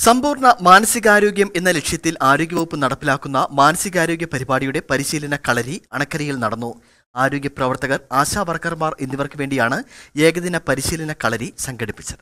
സമ്പൂർണ്ണ മാനസികാരോഗ്യം എന്ന ലക്ഷ്യത്തിൽ ആരോഗ്യവകുപ്പ് നടപ്പിലാക്കുന്ന മാനസികാരോഗ്യ പരിപാടിയുടെ പരിശീലന കളരി അണക്കരയിൽ നടന്നു ആരോഗ്യ പ്രവർത്തകർ ആശാ വർക്കർമാർ എന്നിവർക്ക് വേണ്ടിയാണ് ഏകദിന പരിശീലന കളരി സംഘടിപ്പിച്ചത്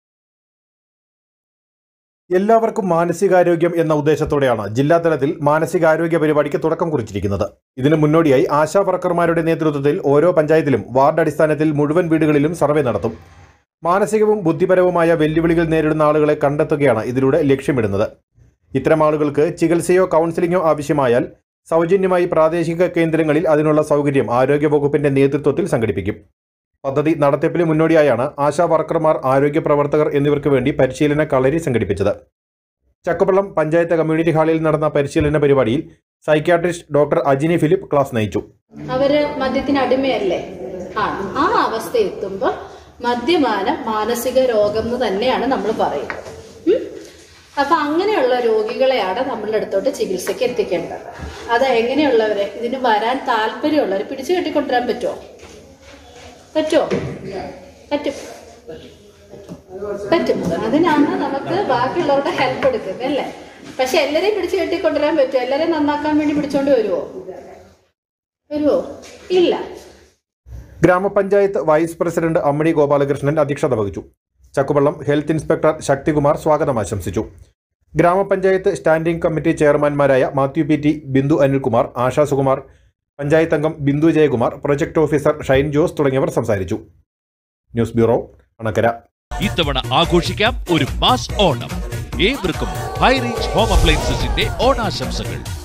എല്ലാവർക്കും മാനസികാരോഗ്യം എന്ന ഉദ്ദേശത്തോടെയാണ് ജില്ലാതലത്തിൽ മാനസികാരോഗ്യ പരിപാടിക്ക് തുടക്കം കുറിച്ചിരിക്കുന്നത് ഇതിനു മുന്നോടിയായി ആശാ വർക്കർമാരുടെ നേതൃത്വത്തിൽ ഓരോ പഞ്ചായത്തിലും വാർഡ് അടിസ്ഥാനത്തിൽ മുഴുവൻ വീടുകളിലും സർവേ നടത്തും മാനസികവും ബുദ്ധിപരവുമായ വെല്ലുവിളികൾ നേരിടുന്ന ആളുകളെ കണ്ടെത്തുകയാണ് ഇതിലൂടെ ലക്ഷ്യമിടുന്നത് ഇത്തരം ആളുകൾക്ക് ചികിത്സയോ കൗൺസിലിംഗോ ആവശ്യമായാൽ സൗജന്യമായി പ്രാദേശിക കേന്ദ്രങ്ങളിൽ അതിനുള്ള സൗകര്യം ആരോഗ്യവകുപ്പിന്റെ നേതൃത്വത്തിൽ സംഘടിപ്പിക്കും പദ്ധതി നടത്തിപ്പിന് മുന്നോടിയായാണ് ആശാ വർക്കർമാർ ആരോഗ്യ പ്രവർത്തകർ എന്നിവർക്ക് വേണ്ടി പരിശീലന കളരി സംഘടിപ്പിച്ചത് ചക്കുപള്ളം പഞ്ചായത്ത് കമ്മ്യൂണിറ്റി ഹാളിൽ നടന്ന പരിശീലന പരിപാടിയിൽ psychiatrist doctor Ajini Philip class നയിച്ചു അവര് മദ്യത്തിന് അടിമയല്ലേ ആണ് ആ അവസ്ഥ എത്തുമ്പോൾ മദ്യപാനം മാനസിക രോഗം എന്ന് തന്നെയാണ് നമ്മൾ പറയുന്നത് ഉം? അപ്പൊ അങ്ങനെയുള്ള രോഗികളെയാണ് നമ്മളുടെ അടുത്തോട്ട് ചികിത്സയ്ക്ക് എത്തിക്കേണ്ടത് അത് എങ്ങനെയുള്ളവരെ ഇതിന് വരാൻ താല്പര്യമുള്ളവരെ പിടിച്ചു കെട്ടിക്കൊണ്ടുവരാൻ പറ്റുമോ പറ്റുമോ പറ്റും പറ്റും അതിനാണ് നമുക്ക് ബാക്കിയുള്ളവരുടെ ഹെൽപ്പ് എടുക്കുന്നത് അല്ലേ പക്ഷെ എല്ലാരെയും പിടിച്ചു കെട്ടിക്കൊണ്ടുവരാൻ പറ്റുമോ എല്ലാരെയും നന്നാക്കാൻ വേണ്ടി പിടിച്ചോണ്ട് വരുമോ വരുമോ ഇല്ല ഗ്രാമപഞ്ചായത്ത് വൈസ് പ്രസിഡന്റ് അമ്മണി ഗോപാലകൃഷ്ണൻ അധ്യക്ഷത വഹിച്ചു ചക്കുപള്ളം ഹെൽത്ത് ഇൻസ്പെക്ടർ ശക്തികുമാർ സ്വാഗതം ആശംസിച്ചു ഗ്രാമപഞ്ചായത്ത് സ്റ്റാൻഡിംഗ് കമ്മിറ്റി ചെയർമാൻമാരായ Mathew P T Bindu Anilkumar Asha Sukumar panchayat അംഗം Bindu Jayakumar project officer Shine Jose തുടങ്ങിയവർ സംസാരിച്ചു ന്യൂസ് ബ്യൂറോ അണക്കര ഇത്തവണ ആഘോഷിക്കാം ഒരു മാസ് ഓണം ഏവർക്കും ഹൈറേഞ്ച് ഹോം അപ്ലയൻസസിന്റെ ഓണാശംസകൾ